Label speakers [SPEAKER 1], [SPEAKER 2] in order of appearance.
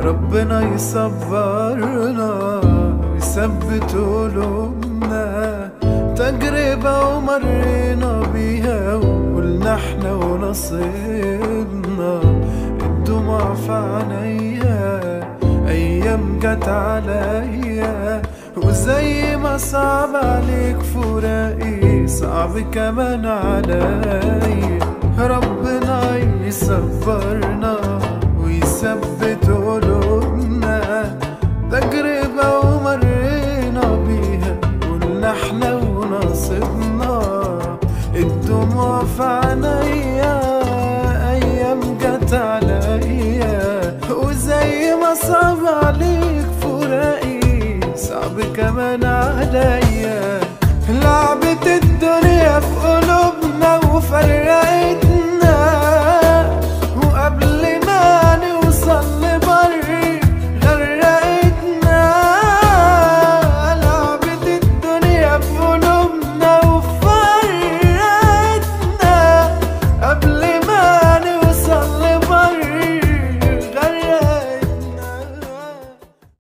[SPEAKER 1] ربنا يصبرنا ويثبت قلوبنا تجربة ومرينا بيها وقلنا احنا ونصيبنا الدموع في عينيا ايام جت عليا وزي ما صعب عليك فراقي صعب كمان عليا ربنا يصبرنا ويثبت قلوبنا تجربة ومرينا بيها قلنا احنا ونصيبنا الدموع في عينيا ايام جت عليا وزي ما صعب عليك فراقي صعب كمان عليا لعبة الدنيا في قلوبنا وفرقتنا